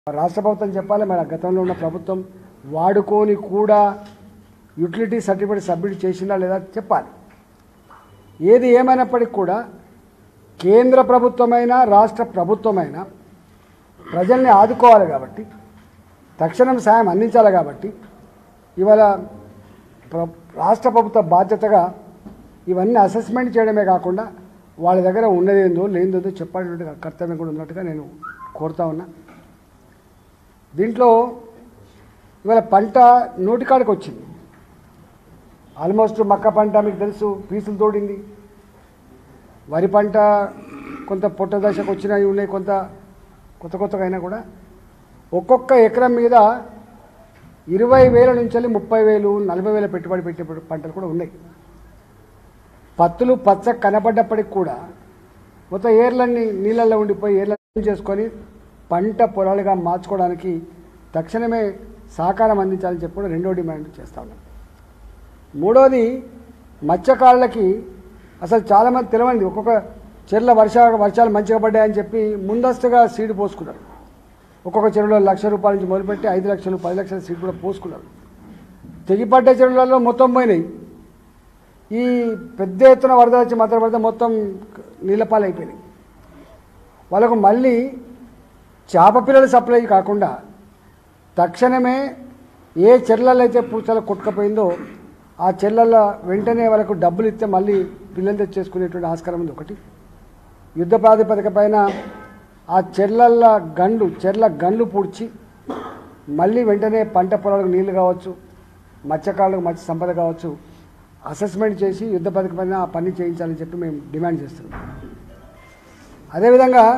రాష్ట్ర ప్రభుత్వం చెప్పాలి మరి గతంలో ఉన్న ప్రభుత్వం వాడుకొని కూడా యూటిలిటీ సర్టిఫికేట్ సబ్మిట్ చేసిందా లేదా చెప్పాలి ఏది ఏమైనప్పటికీ కూడా కేంద్ర ప్రభుత్వమైనా రాష్ట్ర ప్రభుత్వమైనా ప్రజల్ని ఆదుకోవాలి కాబట్టి తక్షణం సాయం అందించాలి కాబట్టి ఇవాళ ప్ర రాష్ట్ర ప్రభుత్వ బాధ్యతగా ఇవన్నీ అసెస్మెంట్ చేయడమే కాకుండా వాళ్ళ దగ్గర ఉన్నదేందో లేనిదేందో చెప్పాల్సినటువంటి కర్తవ్యం కూడా ఉన్నట్టుగా నేను కోరుతా ఉన్నా దీంట్లో ఇవాళ పంట నోటికాడికి వచ్చింది ఆల్మోస్ట్ మక్క పంట మీకు తెలుసు పీసులు తోడింది వరి పంట కొంత పొట్ట దశకు వచ్చినవి ఉన్నాయి కొంత కొత్త కొత్తగా అయినా కూడా ఒక్కొక్క ఎకరం మీద ఇరవై వేల నుంచి వెళ్ళి ముప్పై వేలు నలభై వేల పెట్టుబడి పెట్టే పంటలు కూడా ఉన్నాయి పత్తులు పచ్చ కనబడ్డప్పటికి కూడా మొత్తం ఏర్లన్నీ నీళ్ళల్లో ఉండిపోయి ఏర్లను చేసుకొని పంట పొలాలుగా మార్చుకోవడానికి తక్షణమే సహకారం అందించాలని చెప్పి కూడా రెండో డిమాండ్ చేస్తా ఉన్నాం మూడోది మత్స్యకారులకి అసలు చాలామంది తెలియంది ఒక్కొక్క చెర్ల వర్ష వర్షాలు మంచిగా పడ్డాయని చెప్పి ముందస్తుగా సీడ్ పోసుకున్నారు ఒక్కొక్క చెరువులో లక్ష రూపాయల నుంచి మొదలుపెట్టి ఐదు లక్షలు పది లక్షల సీడ్ కూడా పోసుకున్నారు తెగిపడ్డ చెరువులలో మొత్తం పోయినాయి ఈ పెద్ద ఎత్తున వరద వచ్చి మాత్రం పడితే మొత్తం నీళ్ళపాలు అయిపోయినాయి వాళ్ళకు మళ్ళీ చేప పిల్లల సప్లై కాకుండా తక్షణమే ఏ చెర్లలో అయితే పూసలు కొట్టుకపోయిందో ఆ చెర్లల వెంటనే వాళ్ళకు డబ్బులు ఇస్తే మళ్ళీ పిల్లలు తెచ్చేసుకునేటువంటి ఆస్కారం ఉంది ఒకటి యుద్ధ ప్రాతిపదిక పైన ఆ చెర్లల గండ్లు చెర్ల గండ్లు పూడ్చి మళ్ళీ వెంటనే పంట పొలాలకు నీళ్లు కావచ్చు మత్స్యకారులకు మత్స్య సంపద కావచ్చు అసెస్మెంట్ చేసి యుద్ధ పథకం పైన ఆ పని చేయించాలని చెప్పి మేము డిమాండ్ చేస్తున్నాం అదేవిధంగా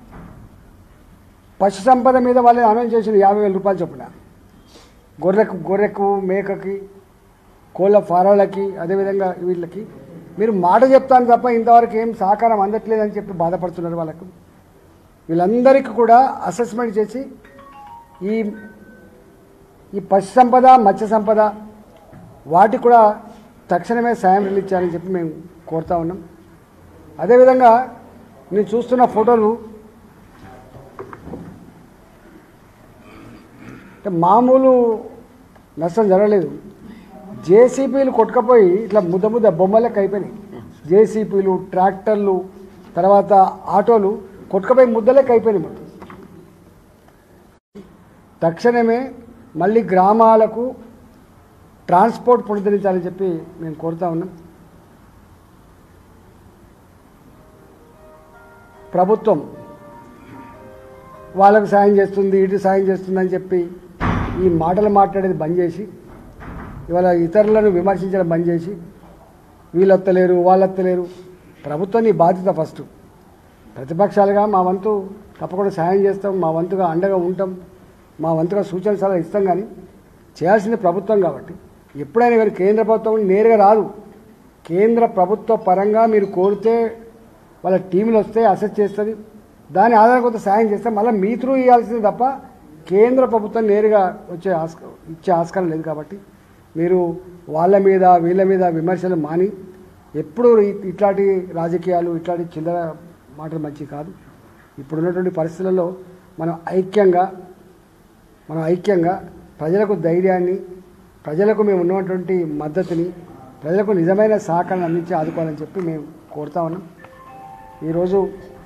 పశు సంపద మీద వాళ్ళు అనౌన్స్ చేసిన యాభై వేల రూపాయలు చొప్పున గొర్రెకు గొర్రెకు మేకకి కోళ్ళ ఫారాలకి అదేవిధంగా వీళ్ళకి మీరు మాట చెప్తాను తప్ప ఇంతవరకు ఏం సహకారం అందట్లేదని చెప్పి బాధపడుతున్నారు వాళ్ళకు వీళ్ళందరికీ కూడా అసెస్మెంట్ చేసి ఈ ఈ పశు సంపద మత్స్య సంపద వాటికి కూడా తక్షణమే సాయం రిలీజ్ చేయాలని చెప్పి మేము కోరుతా ఉన్నాం అదేవిధంగా నేను చూస్తున్న ఫోటోలు అంటే మామూలు నష్టం జరగలేదు జేసీపీలు కొట్టుకపోయి ఇట్లా ముద్ద ముద్ద బొమ్మలకి అయిపోయినాయి జేసీపీలు ట్రాక్టర్లు తర్వాత ఆటోలు కొట్టుకపోయి ముద్దలకి అయిపోయినాయి మొత్తం తక్షణమే మళ్ళీ గ్రామాలకు ట్రాన్స్పోర్ట్ పునరుద్ధరించాలని చెప్పి మేము కోరుతా ఉన్నాం ప్రభుత్వం వాళ్ళకు సాయం చేస్తుంది ఇటు సాయం చేస్తుంది అని చెప్పి ఈ మాటలు మాట్లాడేది బంద్ చేసి ఇవాళ ఇతరులను విమర్శించడం బంద్ చేసి వీళ్ళొత్తలేరు వాళ్ళొత్తలేరు ప్రభుత్వం నీ బాధ్యత ఫస్ట్ ప్రతిపక్షాలుగా మా వంతు తప్పకుండా సాయం చేస్తాం మా వంతుగా అండగా ఉంటాం మా వంతుగా సూచన సలహా ఇస్తాం కానీ చేయాల్సింది ప్రభుత్వం కాబట్టి ఎప్పుడైనా మీరు కేంద్ర ప్రభుత్వం నేరుగా రాదు కేంద్ర ప్రభుత్వ పరంగా మీరు కోరితే వాళ్ళ టీంలు వస్తే అసెస్ చేస్తుంది దాని ఆధారం కొంత సాయం చేస్తే మళ్ళీ మీ త్రూ ఇవ్వాల్సింది తప్ప కేంద్ర ప్రభుత్వం నేరుగా వచ్చే ఆస్క ఇచ్చే ఆస్కారం లేదు కాబట్టి మీరు వాళ్ళ మీద వీళ్ళ మీద విమర్శలు మాని ఎప్పుడు ఇ- ఇట్లాంటి రాజకీయాలు ఇట్లాంటి చిల్లర మాటలు మంచివి కాదు ఇప్పుడున్నటువంటి పరిస్థితులలో మనం ఐక్యంగా మనం ఐక్యంగా ప్రజలకు ధైర్యాన్ని ప్రజలకు మేము ఉన్నటువంటి మద్దతుని ప్రజలకు నిజమైన సహకారాన్ని అందించి ఆదుకోవాలని చెప్పి మేము కోరుతా ఉన్నాం ఈరోజు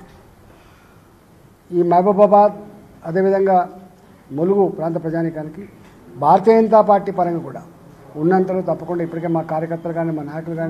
ఈ మహబూబాబాద్ అదేవిధంగా ములుగు ప్రాంత ప్రజానికానికి భారతీయ జనతా పార్టీ పరంగా కూడా ఉన్నంతలో తప్పకుండా ఇప్పటికే మా కార్యకర్తలు కానీ మా నాయకులు కానీ